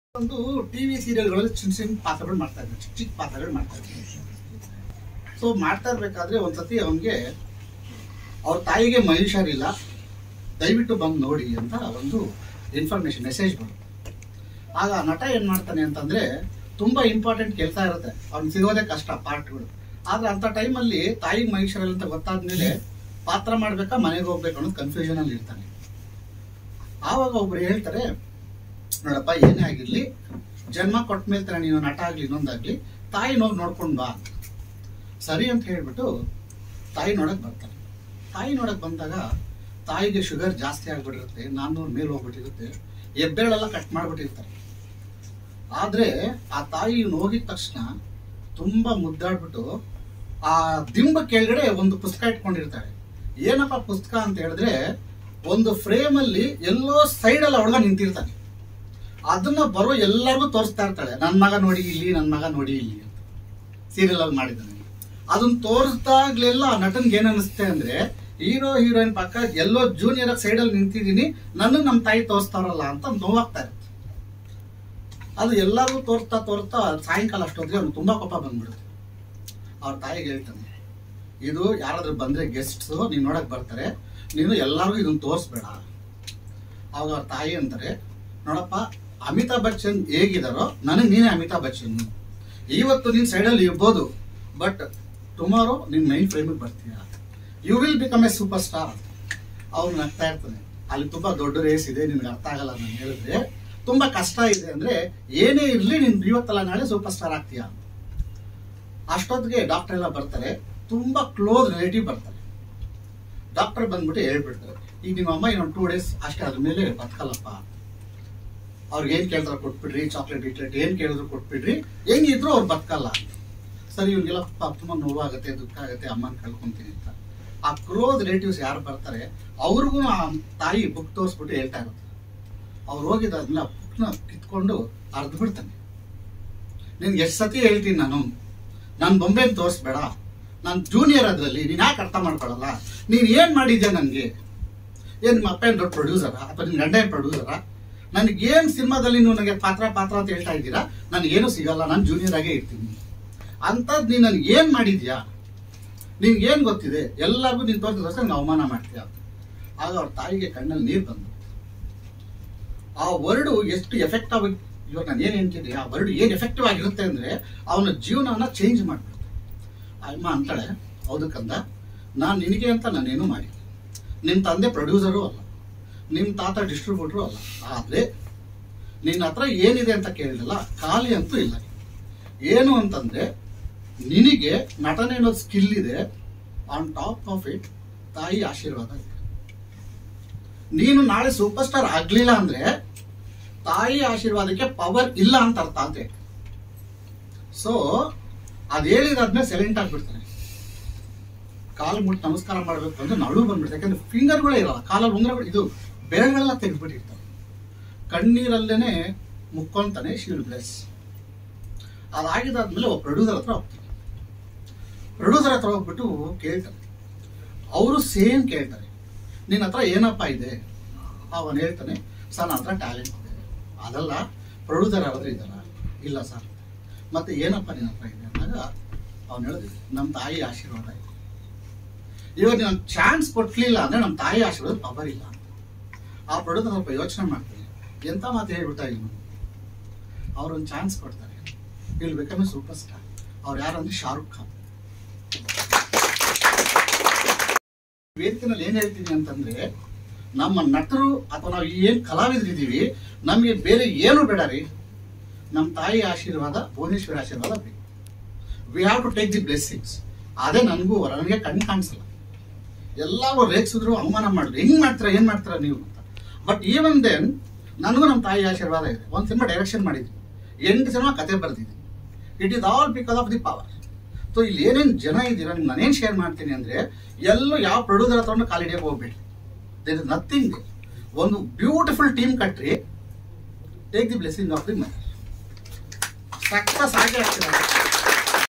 ಒಂದು ಟಿವಿ ಸೀರಿಯಲ್ಗಳಲ್ಲಿ ಚಿಕ್ಕ ಚಿಕ್ಕ ಪಾತ್ರಗಳು ಮಾಡ್ತಾ ಇದ್ರು ಚಿಕ್ಕ ಚಿಕ್ಕ ಪಾತ್ರಗಳು ಮಾಡ್ತಾ ಇದ್ರು ಸೊ ಮಾಡ್ತಾ ಇರ್ಬೇಕಾದ್ರೆ ಒಂದ್ಸತಿ ಅವನಿಗೆ ಅವ್ರ ತಾಯಿಗೆ ಮೈ ಹುಷಾರಿಲ್ಲ ದಯವಿಟ್ಟು ಬಂದು ನೋಡಿ ಅಂತ ಒಂದು ಇನ್ಫಾರ್ಮೇಶನ್ ಮೆಸೇಜ್ ಬಂತು ಆಗ ಆ ನಟ ಏನ್ ಮಾಡ್ತಾನೆ ಅಂತಂದ್ರೆ ತುಂಬಾ ಇಂಪಾರ್ಟೆಂಟ್ ಕೆಲಸ ಇರುತ್ತೆ ಅವ್ನಿಗೆ ಸಿಗೋದೇ ಕಷ್ಟ ಪಾರ್ಟ್ಗಳು ಆದ್ರೆ ಅಂತ ಟೈಮಲ್ಲಿ ತಾಯಿಗೆ ಮೈ ಹುಷಾರಿಲ್ಲ ಅಂತ ಗೊತ್ತಾದ್ಮೇಲೆ ಪಾತ್ರ ಮಾಡ್ಬೇಕಾ ಮನೆಗೆ ಹೋಗ್ಬೇಕು ಅನ್ನೋದು ಕನ್ಫ್ಯೂಷನ್ ಅಲ್ಲಿ ಇರ್ತಾನೆ ಆವಾಗ ಒಬ್ರು ಹೇಳ್ತಾರೆ ನೋಡಪ್ಪ ಏನೇ ಆಗಿರ್ಲಿ ಜನ್ಮ ಕೊಟ್ಟ ಮೇಲೆ ತಾನೆ ನೀನು ನಟ ಆಗ್ಲಿ ಇನ್ನೊಂದಾಗ್ಲಿ ತಾಯಿ ನೋಗಿ ನೋಡ್ಕೊಂಡ್ ಬಾ ಅಂತ. ಸರಿ ಅಂತ ಹೇಳ್ಬಿಟ್ಟು ತಾಯಿ ನೋಡಕ್ ಬರ್ತಾರೆ ತಾಯಿ ನೋಡಕ್ ಬಂದಾಗ ತಾಯಿಗೆ ಶುಗರ್ ಜಾಸ್ತಿ ಆಗ್ಬಿಟ್ಟಿರುತ್ತೆ ನಾನ್ನೂರು ಮೇಲೆ ಹೋಗ್ಬಿಟ್ಟಿರುತ್ತೆ ಹೆಬ್ಬೆರಳೆಲ್ಲ ಕಟ್ ಮಾಡ್ಬಿಟ್ಟಿರ್ತಾರೆ ಆದ್ರೆ ಆ ತಾಯಿ ಹೋಗಿದ ತಕ್ಷಣ ತುಂಬಾ ಮುದ್ದಾಡ್ಬಿಟ್ಟು ಆ ದಿಂಬ ಕೆಳಗಡೆ ಒಂದು ಪುಸ್ತಕ ಇಟ್ಕೊಂಡಿರ್ತಾಳೆ ಏನಪ್ಪ ಪುಸ್ತಕ ಅಂತ ಹೇಳಿದ್ರೆ ಒಂದು ಫ್ರೇಮ್ ಅಲ್ಲಿ ಎಲ್ಲೋ ಸೈಡ್ ಅಲ್ಲಿ ಹುಡುಗ ನಿಂತಿರ್ತಾನೆ ಅದನ್ನ ಬರೋ ಎಲ್ಲರಿಗೂ ತೋರಿಸ್ತಾ ಇರ್ತಾಳೆ ನನ್ ಮಗ ನೋಡಿ ಇಲ್ಲಿ ನನ್ ಮಗ ನೋಡಿ ಇಲ್ಲಿ ಅಂತ ಸೀರಿಯಲ್ ಅಲ್ಲಿ ಮಾಡಿದ್ದಾನೆ ಅದನ್ನ ತೋರಿಸ್ದಾಗ್ಲೆಲ್ಲ ಆ ನಟನ್ಗೆ ಏನ್ ಅನಿಸುತ್ತೆ ಅಂದ್ರೆ ಹೀರೋ ಹೀರೋಯಿನ್ ಪಕ್ಕ ಎಲ್ಲೋ ಜೂನಿಯರ್ ಸೈಡ್ ಅಲ್ಲಿ ನಿಂತಿದ್ದೀನಿ ನನ್ನ ನಮ್ಮ ತಾಯಿ ತೋರಿಸ್ತಾರಲ್ಲ ಅಂತ ನೋವಾಗ್ತಾ ಇರುತ್ತೆ ಅದು ಎಲ್ಲರಿಗೂ ತೋರಿಸ್ತಾ ತೋರಿಸ್ತಾ ಸಾಯಂಕಾಲ ಅಷ್ಟೊತ್ತಿಗೆ ಅವ್ನು ತುಂಬಾ ಕೋಪ ಬಂದ್ಬಿಡುತ್ತೆ ಅವ್ರ ತಾಯಿಗೆ ಹೇಳ್ತಾನೆ ಇದು ಯಾರಾದ್ರೂ ಬಂದ್ರೆ ಗೆಸ್ಟ್ಸ್ ನೀನ್ ನೋಡಕ್ ಬರ್ತಾರೆ ನೀನು ಎಲ್ಲರಿಗೂ ಇದನ್ನ ತೋರಿಸ್ಬೇಡ ಅವಾಗ ಅವ್ರ ತಾಯಿ ಅಂತಾರೆ ನೋಡಪ್ಪ ಅಮಿತಾಬ್ ಬಚ್ಚನ್ ಹೇಗಿದಾರೋ ನನಗೆ ನೀನೇ ಅಮಿತಾಬ್ ಬಚ್ಚನ್ ಇವತ್ತು ನೀನ್ ಸೈಡಲ್ಲಿ ಇರ್ಬೋದು ಬಟ್ ಟುಮಾರೋ ನೀನ್ ಮೈನ್ ಫ್ರೇಮಿಗೆ ಬರ್ತೀಯ you will become a super star ಅವ್ನು ನಗ್ತಾ ಇರ್ತಾನೆ ಅಲ್ಲಿ ತುಂಬಾ ದೊಡ್ಡ ರೇಸ್ ಇದೆ ನಿನ್ಗೆ ಅರ್ಥ ಆಗಲ್ಲ ನಾನು ಹೇಳಿದ್ರೆ ತುಂಬಾ ಕಷ್ಟ ಇದೆ ಅಂದ್ರೆ ಏನೇ ಇರ್ಲಿ ನೀನ್ ಇವತ್ತಲ್ಲ ನಾಳೆ ಸೂಪರ್ ಸ್ಟಾರ್ ಆಗ್ತೀಯ ಅಷ್ಟೊತ್ತಿಗೆ ಡಾಕ್ಟರ್ ಎಲ್ಲ ಬರ್ತಾರೆ ತುಂಬಾ ಕ್ಲೋಸ್ ರಿಲೇಟಿವ್ ಬರ್ತಾರೆ ಡಾಕ್ಟರ್ ಬಂದ್ಬಿಟ್ಟು ಹೇಳ್ಬಿಡ್ತಾರೆ ಈಗ ನಿಮ್ಮ ಅಮ್ಮ ಇನ್ನೊಂದು ಟೂ ಡೇಸ್ ಅಷ್ಟೇ ಅದ್ರ ಮೇಲೆ ಬದುಕಲ್ಲಪ್ಪ ಅವ್ರಿಗೆ ಏನ್ ಕೇಳ್ತಾರ ಕೊಟ್ಬಿಡ್ರಿ ಚಾಕ್ಲೇಟ್ ಗಿಟ್ಲೇಟ್ ಏನ್ ಕೇಳಿದ್ರು ಕೊಟ್ಬಿಡ್ರಿ ಹೆಂಗಿದ್ರು ಅವ್ರು ಬದುಕಲ್ಲ ಸರಿ ಇವ್ರಿಗೆಲ್ಲ ಪಾಪ ತುಂಬಾ ನೋವಾಗುತ್ತೆ ದುಃಖ ಆಗುತ್ತೆ ಅಮ್ಮನ ಕಳ್ಕೊಂತೀನಿ ಅಂತ ಆ ಕ್ರೋಸ್ ರಿಲೇಟಿವ್ಸ್ ಯಾರು ಬರ್ತಾರೆ ಅವ್ರಿಗೂ ಆ ತಾಯಿ ಬುಕ್ ತೋರಿಸ್ಬಿಟ್ಟು ಹೇಳ್ತಾ ಇರುತ್ತೆ ಅವ್ರು ಹೋಗಿದ್ದಾದ್ಮೇಲೆ ಆ ಬುಕ್ನ ಕಿತ್ಕೊಂಡು ಅರ್ಧ ಬಿಡ್ತಾನೆ ನಿನ್ಗೆ ಎಷ್ಟು ಸತಿ ಹೇಳ್ತೀನಿ ನಾನು ನನ್ನ ಬೊಂಬೆನ್ ತೋರಿಸ್ಬೇಡ ನಾನು ಜೂನಿಯರ್ ಅದ್ರಲ್ಲಿ ನೀನ್ ಯಾಕೆ ಅರ್ಥ ಮಾಡ್ಕೊಳಲ್ಲ ನೀನ್ ಏನ್ ಮಾಡಿದ್ಯಾ ನನ್ಗೆ ಏನ್ ನಿಮ್ಮ ಅಪ್ಪ ಏನ್ ದೊಡ್ಡ ಪ್ರೊಡ್ಯೂಸರಾ ಅಥವಾ ನಿನ್ ಗಂಡ ಏನ್ ಪ್ರೊಡ್ಯೂಸರಾ ನನಗೆ ಏನ್ ಸಿನಿಮಾದಲ್ಲಿ ನೀವು ನನಗೆ ಪಾತ್ರ ಪಾತ್ರ ಅಂತ ಹೇಳ್ತಾ ಇದ್ದೀರಾ ನನಗೇನು ಸಿಗಲ್ಲ ನಾನು ಜೂನಿಯರ್ ಆಗೇ ಇರ್ತೀನಿ ಅಂತದ್ ನೀನ್ ನನ್ಗೆ ಏನ್ ಮಾಡಿದ್ಯಾ ನಿನ್ಗೆ ಏನ್ ಗೊತ್ತಿದೆ ಎಲ್ಲರಿಗೂ ನೀನ್ ತೋರಿಸಿದ್ರೆ ನಂಗೆ ಅವಮಾನ ಮಾಡ್ತೀಯ ಅಂತ ಆಗ ಅವ್ರ ತಾಯಿಗೆ ಕಣ್ಣಲ್ಲಿ ನೀರು ಬಂದು ಆ ವರ್ಡು ಎಷ್ಟು ಎಫೆಕ್ಟ್ ಆಗಿ ಇವಾಗ ನಾನು ಏನ್ ಹೇಳ್ತೀನಿ ಆ ವರ್ಡ್ ಏನ್ ಎಫೆಕ್ಟಿವ್ ಆಗಿರುತ್ತೆ ಅಂದ್ರೆ ಅವನ ಜೀವನವನ್ನ ಚೇಂಜ್ ಮಾಡ್ಬಿಡುತ್ತೆ ಅಮ್ಮ ಅಂತಾಳೆ ಹೌದು ಕಂದ ನಾನು ನಿನಗೆ ಅಂತ ನಾನೇನು ಮಾಡಿ ನಿಮ್ ತಂದೆ ಪ್ರೊಡ್ಯೂಸರು ಅಲ್ಲ ನಿಮ್ ತಾತ ಡಿಸ್ಟ್ರಿಬ್ಯೂಟರು ಅಲ್ಲ ಆದ್ರೆ ನಿನ್ನ ಹತ್ರ ಏನಿದೆ ಅಂತ ಕೇಳಿಲ್ಲ ಖಾಲಿ ಅಂತೂ ಇಲ್ಲ ಏನು ಅಂತಂದ್ರೆ ನಿನಗೆ ನಟನೆ ಅನ್ನೋದು ಸ್ಕಿಲ್ ಇದೆ ಆನ್ ಟಾಪ್ ಆಫ್ ಇಟ್ ತಾಯಿ ಆಶೀರ್ವಾದ ಇದೆ ನೀನು ನಾಳೆ ಸೂಪರ್ ಸ್ಟಾರ್ ಆಗ್ಲಿಲ್ಲ ಅಂದ್ರೆ ತಾಯಿ ಆಶೀರ್ವಾದಕ್ಕೆ ಪವರ್ ಇಲ್ಲ ಅಂತ ಅರ್ಥ ಅಂತ ಹೇಳಿ ಸೊ ಅದ್ ಹೇಳಿದಾದ್ಮೇಲೆ ಸೈಲೆಂಟ್ ಆಗ್ಬಿಡ್ತಾನೆ ಕಾಲು ಮುಟ್ಟು ನಮಸ್ಕಾರ ಮಾಡ್ಬೇಕು ಅಂದ್ರೆ ನಳು ಬಂದ್ಬಿಡ್ತಾರೆ ಯಾಕಂದ್ರೆ ಫಿಂಗರ್ಗಳೇ ಇರಲ್ಲ ಕಾಲಲ್ಲಿ ಉಂಗ್ರಗಳು ಇದು ಬೆರಳೆಲ್ಲ ತೆಗೆದ್ಬಿಟ್ಟಿರ್ತಾರೆ ಕಣ್ಣೀರಲ್ಲೇನೆ ಮುಕ್ಕೊಂತಾನೆ ಶಿಲ್ ಬ್ಲೆಸ್ ಅದಾಗಿದ್ದಾದ್ಮೇಲೆ ಒಬ್ಬ ಪ್ರೊಡ್ಯೂಸರ್ ಹತ್ರ ಹೋಗ್ತಾನೆ ಪ್ರೊಡ್ಯೂಸರ್ ಹತ್ರ ಹೋಗ್ಬಿಟ್ಟು ಕೇಳ್ತಾನೆ ಅವರು ಸೇಮ್ ಕೇಳ್ತಾರೆ ನಿನ್ನ ಹತ್ರ ಏನಪ್ಪ ಇದೆ ಅವನು ಹೇಳ್ತಾನೆ ಸರ್ ನನ್ನ ಹತ್ರ ಟ್ಯಾಲೆಂಟ್ ಇದೆ ಅದಲ್ಲ ಪ್ರೊಡ್ಯೂಸರ್ ಯಾರಾದ್ರೂ ಇದ್ದಾರ ಇಲ್ಲ ಸರ್ ಮತ್ತೆ ಏನಪ್ಪ ನಿನ್ನ ಹತ್ರ ಇದೆ ಅಂದಾಗ ಅವ್ನು ಹೇಳಿದ್ವಿ ನಮ್ಮ ತಾಯಿ ಆಶೀರ್ವಾದ ಇದೆ ಇವಾಗ ನೀನು ಚಾನ್ಸ್ ಕೊಟ್ಲಿಲ್ಲ ಅಂದ್ರೆ ನಮ್ಮ ತಾಯಿ ಆಶೀರ್ವಾದ ಪವರ್ ಇಲ್ಲ ಅಂತ ಆ ಪ್ರೊಡ್ಯೂಸರ್ ಸ್ವಲ್ಪ ಯೋಚನೆ ಮಾಡ್ತೀನಿ ಎಂತ ಮಾತು ಹೇಳ್ಬಿಟ್ಟ ಇವನು ಅವ್ರೊಂದು ಚಾನ್ಸ್ ಕೊಡ್ತಾರೆ ಇಲ್ಲಿ ಬೇಕಂದ್ರೆ ಸೂಪರ್ ಸ್ಟಾರ್ ಅವ್ರು ಯಾರಂದ್ರೆ ಶಾರುಖ್ ಖಾನ್ ವೇದಿಕೆನಲ್ಲಿ ಏನ್ ಹೇಳ್ತೀನಿ ಅಂತಂದ್ರೆ ನಮ್ಮ ನಟರು ಅಥವಾ ನಾವು ಏನ್ ಕಲಾವಿದರಿದ್ದೀವಿ ನಮಗೆ ಬೇರೆ ಏನು ಬೇಡ ರೀ ನಮ್ಮ ತಾಯಿ ಆಶೀರ್ವಾದ ಭುವನೇಶ್ವರಿ ಆಶೀರ್ವಾದ ಬೇಕು we have to take the blessings ಅದೇ ನನಗೂ ನನಗೆ ಕಣ್ಣು ಕಾಣಿಸಲ್ಲ ಎಲ್ಲವೂ ರೇಗಿಸಿದ್ರು ಅವಮಾನ ಮಾಡಿದ್ರು ಹೆಂಗ್ ಮಾಡ್ತೀರಾ ಏನ್ ಮಾಡ್ತೀರಾ ನೀವು ಅಂತ ಬಟ್ ಈವನ್ ದೆನ್ ನನಗೂ ನಮ್ಮ ತಾಯಿ ಆಶೀರ್ವಾದ ಇದೆ ಒಂದು ಸಿನಿಮಾ ಡೈರೆಕ್ಷನ್ ಮಾಡಿದ್ವಿ ಎಂಟು ಸಿನಿಮಾ ಕತೆ ಬರ್ದಿದ್ದೀನಿ it is all because of the power so ಇಲ್ಲಿ ಏನೇನು ಜನ ಇದ್ದೀರಾ ನಿಮ್ಗೆ ನಾನೇನು ಶೇರ್ ಮಾಡ್ತೀನಿ ಅಂದ್ರೆ ಎಲ್ಲೂ ಯಾವ ಪ್ರೊಡ್ಯೂಸರ್ ಹತ್ರ ಕಾಲಿಡಿಯಕ್ಕೆ ಹೋಗ್ಬೇಡಿ ದೇರ್ ಇಸ್ ನಥಿಂಗ್ ಒಂದು ಬ್ಯೂಟಿಫುಲ್ ಟೀಮ್ ಕಟ್ರಿ take the blessing of the mother success ಆಗೇ ಆಗ್ತದೆ